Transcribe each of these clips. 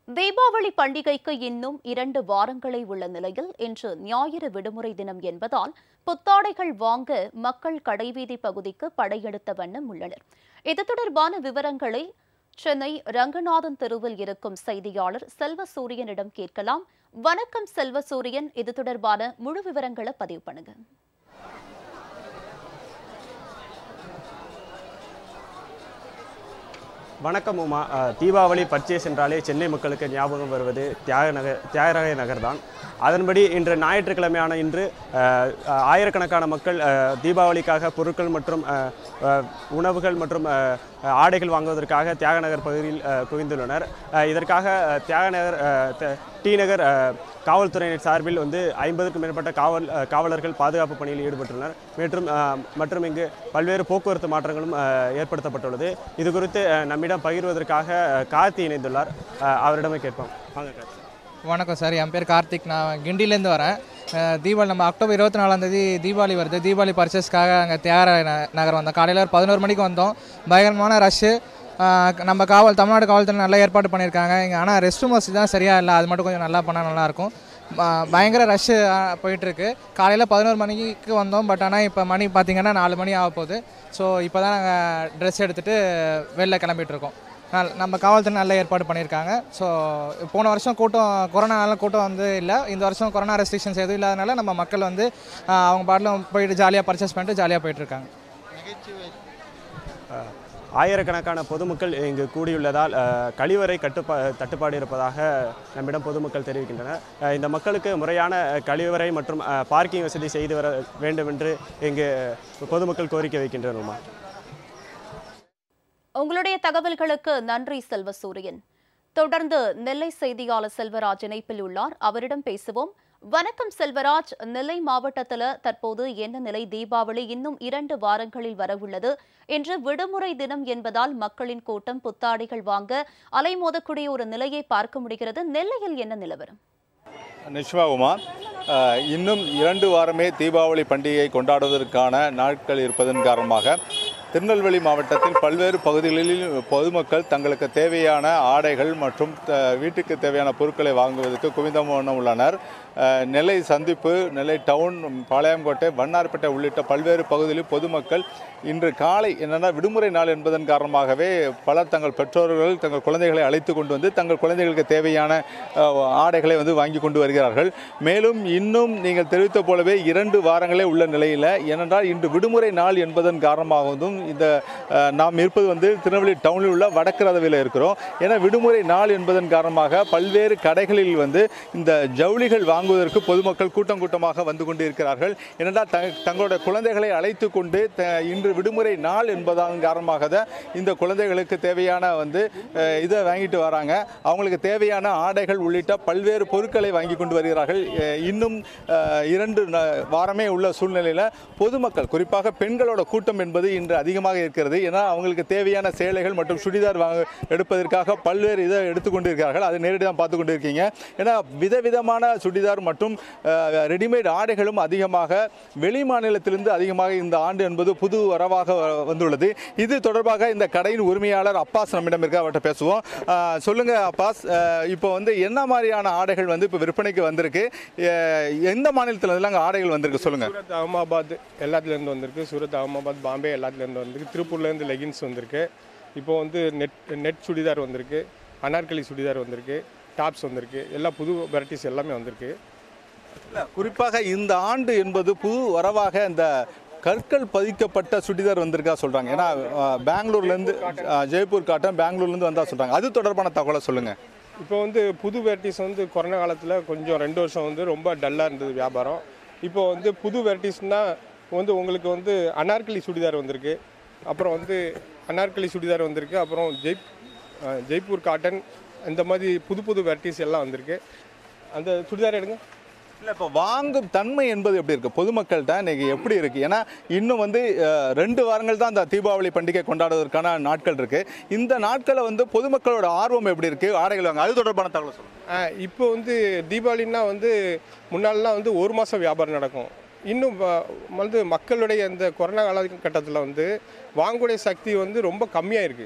தீபாவளி பண்டிகைக்கு இன்னும் இரண்டு வாரங்களே உள்ள நிலையில் இன்று ஞாயிறு விடுமுறை தினம் என்பதால் புத்தாடைகள் வாங்க மக்கள் கடைவீதி பகுதிக்கு படையெடுத்த வண்ணம் உள்ளனர் இது தொடர்பான விவரங்களை சென்னை ரங்கநாதன் தெருவில் இருக்கும் செய்தியாளர் செல்வசூரியனிடம் கேட்கலாம் வணக்கம் செல்வசூரியன் இது தொடர்பான முழு விவரங்களை பதிவு பண்ணுங்க வணக்கம் உமா அஹ், தீபாவளி பர்ச்சேஸ் என்றாலே சென்னை மக்களுக்கு ஞாபகம் வருவது தியாக நகர் தியாகராய நகர் தான் அதன்படி இன்று ஞாயிற்றுக்கிழமையான இன்று அஹ், அஹ், ஆயிரக்கணக்கான மக்கள் அஹ், தீபாவளிக்காக பொருட்கள் மற்றும் அஹ், அஹ், உணவுகள் மற்றும் அஹ், அஹ், ஆடைகள் வாங்குவதற்காக தியாக நகர் பகுதியில் அஹ், குவிந்துள்ளனர் அஹ், இதற்காக அஹ், தியாக நகர் அஹ், த- டி நகர் அஹ், காவல்துறையினர் சார்பில் வந்து ஐம்பதுக்கும் மேற்பட்ட காவல் அஹ், காவலர்கள் பாதுகாப்பு பணியில் ஈடுபட்டுள்ளனர் மற்றும் அஹ், மற்றும் இங்கு பல்வேறு போக்குவரத்து மாற்றங்களும் அஹ், ஏற்படுத்தப்பட்டுள்ளது இது குறித்து அஹ், நம்மிடம் பகிர்வதற்காக அஹ், கார்த்தி இணைந்துள்ளார் அஹ், அவரிடமே கேட்போம் வாங்க கார்த்தி வணக்கம் சார் என் பேர் கார்த்திக் நான் கிண்டிலேருந்து வரேன் அஹ் தீபாவளி நம்ம அக்டோபர் இருபத்தி நாலாந்தேதி தீபாவளி வருது தீபாவளி பர்ச்சேஸ்க்காக அங்கே தியாகராய ந- நகர் வந்தோம் காலையில் ஒரு பதினோரு மணிக்கு வந்தோம் பயங்கரமான ரஷ்ஷு நம்ம காவல் தமிழ்நாடு காவல்துறை நல்லா ஏற்பாடு பண்ணியிருக்காங்க இங்கே ஆனால் ரெஸ்ட் ரூம் வசதி தான் சரியாக இல்லை அது மட்டும் கொஞ்சம் நல்லா பண்ணால் நல்லாயிருக்கும் ப- பயங்கர ரஷ்ஷு போயிட்டுருக்கு காலையில் பதினோரு மணிக்கு வந்தோம் பட் ஆனால் இப்போ மணி பார்த்தீங்கன்னா நாலு மணி ஆக போகுது ஸோ இப்போ தான் நாங்கள் ட்ரெஸ் எடுத்துகிட்டு வெளில கிளம்பிட்டு இருக்கோம் நல்- நம்ம காவல்துறை நல்ல ஏற்பாடு பண்ணியிருக்காங்க ஸோ போன வருஷம் கூட்டம் கொரோனானால கூட்டம் வந்து இல்லை இந்த வருஷம் கொரோனா ரெஸ்ட்ரிக்ஷன்ஸ் எதுவும் இல்லாதனால நம்ம மக்கள் வந்து ஆஹ், அவங்க பாட்டில் போயிட்டு ஜாலியாக பர்ச்சேஸ் பண்ணிட்டு ஜாலியாக போயிட்டுருக்காங்க அஹ், ஆயிரக்கணக்கான பொதுமக்கள் இங்கு கூடியுள்ளதால் அஹ், கழிவறை கட்டுப்பா தட்டுப்பாடு இருப்பதாக நம்மிடம் பொதுமக்கள் தெரிவிக்கின்றனர் அஹ், இந்த மக்களுக்கு முறையான அஹ், கழிவறை மற்றும் அஹ், பார்க்கிங் வசதி செய்து வர வேண்டும் என்று இங்கு பொதுமக்கள் கோரிக்கை வைக்கின்றனர் உமா உங்களுடைய தகவல்களுக்கு நன்றி செல்வசூரியன் தொடர்ந்து நெல்லை செய்தியாளர் செல்வராஜ் இணைப்பில் உள்ளார் அவரிடம் பேசுவோம் வணக்கம் செல்வராஜ் நெல்லை மாவட்டத்துல தற்போது என்ன நிலை தீபாவளி இன்னும் இரண்டு வாரங்களில் வரவுள்ளது இன்று விடுமுறை தினம் என்பதால் மக்களின் கூட்டம் புத்தாடைகள் வாங்க அலைமோதக்கூடிய ஒரு நிலையை பார்க்க முடிகிறது நெல்லையில் என்ன நிலவரம் நிஷ்மா உமா அஹ், இன்னும் இரண்டு வாரமே தீபாவளி பண்டிகையை கொண்டாடுவதற்கான நாட்கள் இருப்பதன் காரணமாக திருநெல்வேலி மாவட்டத்தில் பல்வேறு பகுதிகளில் பொதுமக்கள் தங்களுக்கு தேவையான ஆடைகள் மற்றும் த- வீட்டுக்கு தேவையான பொருட்களை வாங்குவதற்கு குவிந்த வண்ணம் உள்ளனர் அஹ், நெல்லை சந்திப்பு நெல்லை டவுன் பாளையங்கோட்டை வண்ணார்பேட்டை உள்ளிட்ட பல்வேறு பகுதிகளில் பொதுமக்கள் இன்று காலை என்னென்னா விடுமுறை நாள் என்பதன் காரணமாகவே பலர் தங்கள் பெற்றோர்கள் தங்கள் குழந்தைகளை அழைத்து கொண்டு வந்து தங்கள் குழந்தைகளுக்கு தேவையான அஹ், ஆடைகளை வந்து வாங்கி கொண்டு வருகிறார்கள் மேலும் இன்னும் நீங்கள் தெரிவித்த போலவே இரண்டு வாரங்களே உள்ள நிலையில் ஏனென்றால் இன்று விடுமுறை நாள் என்பதன் காரணமாகவும் இந்த அஹ், நாம் இருப்பது வந்து திருநெல்வேலி டவுனில் உள்ள வடக்கு ரதவியில் இருக்கிறோம் ஏன்னா விடுமுறை நாள் என்பதன் காரணமாக பல்வேறு கடைகளில் வந்து இந்த ஜவுளிகள் வாங்குவதற்கு பொதுமக்கள் கூட்டம் கூட்டமாக வந்து கொண்டு இருக்கிறார்கள் ஏனென்றால் த தங்களுடைய குழந்தைகளை அழைத்து கொண்டு த- இன்று விடுமுறை நாள் என்பதன் காரணமாக தான் இந்த குழந்தைகளுக்கு தேவையான வந்து அஹ், இதை வாங்கிட்டு வராங்க அவங்களுக்கு தேவையான ஆடைகள் உள்ளிட்ட பல்வேறு பொருட்களை வாங்கி கொண்டு வருகிறார்கள் அஹ், இன்னும் அஹ், இரண்டு ந- வாரமே உள்ள சூழ்நிலையில் பொதுமக்கள் குறிப்பாக பெண்களோட கூட்டம் என்பது இன்று அதிகமாக இருக்கிறது ஏன்னா அவங்களுக்கு தேவையான சேலைகள் மற்றும் சுடிதார் வாங்க எடுப்பதற்காக பல்வேறு இதை எடுத்துக்கொண்டு இருக்கிறார்கள் அதை நேரடி தான் பார்த்து கொண்டு இருக்கீங்க ஏன்னா விதவிதமான சுடிதார் மற்றும் அஹ், ரெடிமேட் ஆடைகளும் அதிகமாக வெளி மாநிலத்திலிருந்து அதிகமாக இந்த ஆண்டு என்பது புது வரவாக வ- வந்துள்ளது இது தொடர்பாக இந்த கடையின் உரிமையாளர் அப்பாஸ் நம்மிடம் இருக்க அவர்கிட்ட பேசுவோம் அஹ், சொல்லுங்க அப்பாஸ் அஹ், இப்போ வந்து என்ன மாதிரியான ஆடைகள் வந்து இப்போ விற்பனைக்கு வந்திருக்கு அஹ், எந்த மாநிலத்துல இருந்தெல்லாம் ஆடைகள் வந்திருக்கு சொல்லுங்க சூரத் அகமாபாத் எல்லாத்துலேருந்து வந்திருக்கு சூரத் அகமாபாத் பாம்பே எல்லாத்துலேருந்து வந்திருக்கு திருப்பூர்லேருந்து லெகின்ஸ் வந்திருக்கு இப்போ வந்து நெட் நெட் சுடிதார் வந்திருக்கு அனார்கலி சுடிதார் வந்திருக்கு டாப்ஸ் வந்திருக்கு எல்லா புது வெரைட்டிஸ் எல்லாமே வந்திருக்கு குறிப்பாக இந்த ஆண்டு என்பது புது வரவாக இந்த கற்கள் பதிக்கப்பட்ட சுடிதார் வந்திருக்கா சொல்றாங்க ஏன்னா அஹ், பெங்களூர்லேருந்து அஹ், ஜெய்ப்பூர் காட்டன் பெங்களூர்லேருந்து வந்தா சொல்றாங்க அது தொடர்பான தகவலை சொல்லுங்க இப்போ வந்து புது வெரைட்டிஸ் வந்து கொரோனா காலத்தில் கொஞ்சம் ரெண்டு வருஷம் வந்து ரொம்ப டல்லாக இருந்தது வியாபாரம் இப்போ வந்து புது வெரைட்டிஸ்னால் வந்து உங்களுக்கு வந்து அனார்கலி சுடிதார் வந்திருக்கு அப்புறம் வந்து அனார்கலி சுடிதார் வந்திருக்கு அப்புறம் ஜெய் அஹ், ஜெய்ப்பூர் காட்டன் இந்த மாதிரி புது புது வெரைட்டிஸ் எல்லாம் வந்திருக்கு அந்த சுடிதார் எடுங்க இல்லை இப்போ வாங்கும் தன்மை என்பது எப்படி இருக்கு பொதுமக்கள்கிட்ட இன்னைக்கு எப்படி இருக்கு ஏன்னா இன்னும் வந்து அஹ், ரெண்டு வாரங்கள் தான் இந்த தீபாவளி பண்டிகை கொண்டாடுவதற்கான நாட்கள் இருக்கு இந்த நாட்களை வந்து பொதுமக்களோட ஆர்வம் எப்படி இருக்கு ஆடைகள் வாங்க அது தொடர்பான தகவல் சொல்லுங்க ஆ, இப்போ வந்து தீபாவளின்னா வந்து முன்னாடிலாம் வந்து ஒரு மாதம் வியாபாரம் நடக்கும் இன்னும் வ- வந்து மக்களுடைய இந்த கொரோனா காலகட்டத்தில் வந்து வாங்கக்கூடிய சக்தி வந்து ரொம்ப கம்மியாக இருக்குது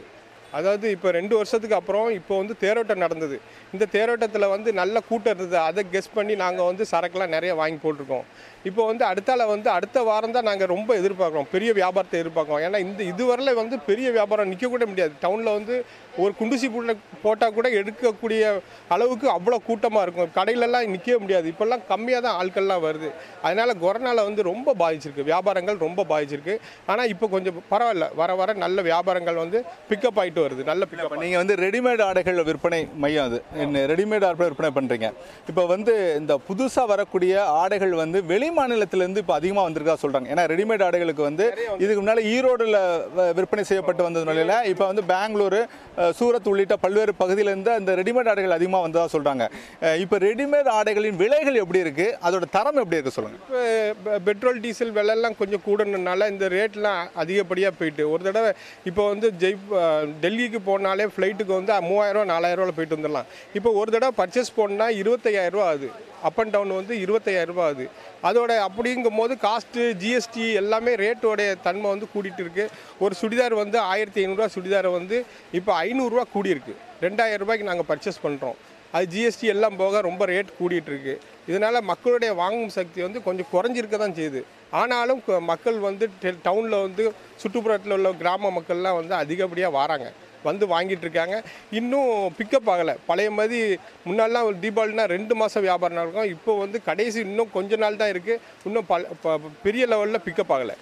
அதாவது இப்போ ரெண்டு வருஷத்துக்கு அப்புறம் இப்போ வந்து தேரோட்டம் நடந்தது இந்த தேரோட்டத்தில் வந்து நல்ல கூட்டம் இருந்தது அதை கெஸ் பண்ணி நாங்கள் வந்து சரக்குலாம் நிறைய வாங்கி போட்டிருக்கோம் இப்போ வந்து அடுத்தால வந்து அடுத்த வாரம் தான் நாங்கள் ரொம்ப எதிர்பார்க்குறோம் பெரிய வியாபாரத்தை எதிர்பார்க்குறோம் ஏன்னா இந்த இதுவரையில் வந்து பெரிய வியாபாரம் நிற்க கூட முடியாது டவுனில் வந்து ஒரு குண்டுசி போட்ட போட்டால் கூட எடுக்கக்கூடிய அளவுக்கு அவ்வளோ கூட்டமாக இருக்கும் கடையிலலாம் நிற்கவே முடியாது இப்போல்லாம் கம்மியாக தான் ஆட்கள்லாம் வருது அதனால் கொரோனாவில் வந்து ரொம்ப பாதிச்சிருக்கு வியாபாரங்கள் ரொம்ப பாதிச்சிருக்கு ஆனால் இப்போ கொஞ்சம் பரவாயில்ல வர வர நல்ல வியாபாரங்கள் வந்து பிக்கப் ஆகிட்டு வருது நல்ல பிக்கப் இப்போ நீங்கள் வந்து ரெடிமேட் ஆடைகள் விற்பனை மையம் அது ரெடிமேட் ஆடை விற்பனை பண்ணுறீங்க இப்போ வந்து இந்த புதுசாக வரக்கூடிய ஆடைகள் வந்து வெளி மாநிலத்திலேருந்து இப்போ அதிகமாக வந்திருக்கா சொல்கிறாங்க ஏன்னா ரெடிமேட் ஆடைகளுக்கு வந்து இதுக்கு முன்னால் ஈரோடில் விற்பனை செய்யப்பட்டு வந்த நிலையில் இப்போ வந்து பெங்களூரு அஹ், சூரத் உள்ளிட்ட பல்வேறு பகுதியிலேருந்து அந்த ரெடிமேட் ஆடைகள் அதிகமாக வந்ததாக சொல்கிறாங்க இப்போ ரெடிமேட் ஆடைகளின் விலைகள் எப்படி இருக்குது அதோட தரம் எப்படி இருக்குது சொல்லுங்கள் இப்போ பெட்ரோல் டீசல் விலையெல்லாம் கொஞ்சம் கூடணுனால இந்த ரேட்லாம் அதிகப்படியாக போயிட்டு ஒரு தடவை இப்போ வந்து ஜெய் டெல்லிக்கு போனாலே ஃப்ளைட்டுக்கு வந்து மூவாயிரம் நாலாயிரரூவாவில் போயிட்டு வந்துடலாம் இப்போ ஒரு தடவை பர்ச்சேஸ் போடணுன்னா இருபத்தையாயிரரூவா ஆகுது அப் அண்ட் டவுன் வந்து இருபத்தையாயிரரூபா ஆகுது அதோட அப்படிங்கும் போது காஸ்ட்டு ஜிஎஸ்டி எல்லாமே ரேட்டோடைய தன்மை வந்து கூட்டிகிட்டு இருக்கு ஒரு சுடிதார் வந்து ஆயிரத்தி ஐநூறுரூவா சுடிதாரை வந்து இப்போ ஐநூறுரூவா கூடியிருக்கு ரெண்டாயிரம் ரூபாய்க்கு நாங்கள் பர்ச்சேஸ் பண்ணுறோம் அது ஜிஎஸ்டி எல்லாம் போக ரொம்ப ரேட் கூடிட்டு இருக்கு இதனால மக்களுடைய வாங்கும் சக்தி வந்து கொஞ்சம் குறைஞ்சிருக்க தான் செய்யுது ஆனாலும் கு- மக்கள் வந்து டவுனில் வந்து சுற்றுப்புறத்தில் உள்ள கிராம மக்கள்லாம் வந்து அதிகப்படியாக வராங்க வந்து வாங்கிட்டு இருக்காங்க இன்னும் பிக்கப் ஆகலை பழைய மாதிரி முன்னாடிலாம் தீபாவளினா ரெண்டு மாதம் வியாபாரம் நடக்கும் இப்போ வந்து கடைசி இன்னும் கொஞ்ச நாள் தான் இருக்குது இன்னும் பல ப- பெரிய லெவலில் பிக்கப் ஆகலை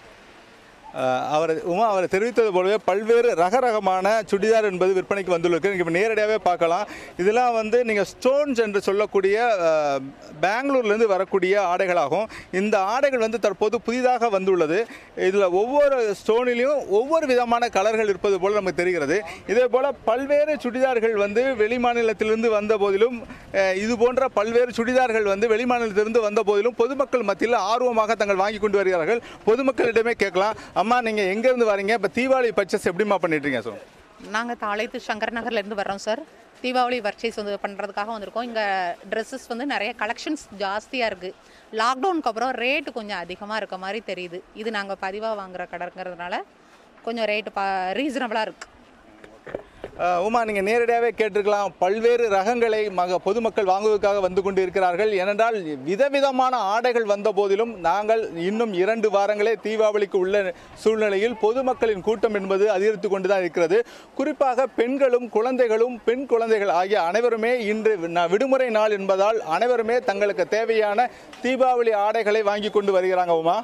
அஹ் அவர் உமா அவர் தெரிவித்தது போலவே பல்வேறு ரக ரகமான சுடிதார் என்பது விற்பனைக்கு வந்துள்ளது நீங்கள் இப்போ நேரடியாகவே பார்க்கலாம் இதெல்லாம் வந்து நீங்கள் ஸ்டோன்ஸ் என்று சொல்லக்கூடிய அஹ், பெங்களூர்லேருந்து வரக்கூடிய ஆடைகளாகும் இந்த ஆடைகள் வந்து தற்போது புதிதாக வந்துள்ளது இதில் ஒவ்வொரு ஸ்டோனிலையும் ஒவ்வொரு விதமான கலர்கள் இருப்பது போல் நமக்கு தெரிகிறது இதே போல் பல்வேறு சுடிதார்கள் வந்து வெளி மாநிலத்திலிருந்து வந்த போதிலும் அஹ், இது போன்ற பல்வேறு சுடிதார்கள் வந்து வெளி மாநிலத்திலிருந்து வந்த போதிலும் பொதுமக்கள் மத்தியில் ஆர்வமாக தங்கள் வாங்கி கொண்டு வருகிறார்கள் பொதுமக்களிடமே கேட்கலாம் அம்மா நீங்கள் எங்கேருந்து வரீங்க இப்போ தீபாவளி பர்ச்சேஸ் எப்படிம்மா பண்ணிட்டு இருக்கீங்க சொல்லுங்க நாங்கள் தாளைத்து சங்கர் நகர்லேருந்து வர்றோம் சார் தீபாவளி பர்ச்சேஸ் வந்து பண்ணுறதுக்காக வந்திருக்கோம் இங்கே ட்ரெஸ்ஸஸ் வந்து நிறைய கலெக்ஷன்ஸ் ஜாஸ்தியாக இருக்குது லாக்டவுனுக்கு அப்புறம் ரேட்டு கொஞ்சம் அதிகமாக இருக்க மாதிரி தெரியுது இது நாங்கள் பதிவாக வாங்குற கடைங்கிறதுனால கொஞ்சம் ரேட்டு பா ரீசனபிளாக இருக்குது அஹ், உமா நீங்கள் நேரடியாகவே கேட்டிருக்கலாம் பல்வேறு ரகங்களை மக பொதுமக்கள் வாங்குவதற்காக வந்து கொண்டு இருக்கிறார்கள் ஏனென்றால் விதவிதமான ஆடைகள் வந்த போதிலும் நாங்கள் இன்னும் இரண்டு வாரங்களே தீபாவளிக்கு உள்ள சூழ்நிலையில் பொதுமக்களின் கூட்டம் என்பது அதிகரித்து கொண்டு தான் இருக்கிறது குறிப்பாக பெண்களும் குழந்தைகளும் பெண் குழந்தைகள் ஆகிய அனைவருமே இன்று ந- விடுமுறை நாள் என்பதால் அனைவருமே தங்களுக்கு தேவையான தீபாவளி ஆடைகளை வாங்கி கொண்டு வருகிறாங்க உமா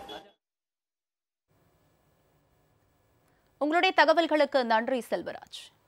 உங்களுடைய தகவல்களுக்கு நன்றி செல்வராஜ்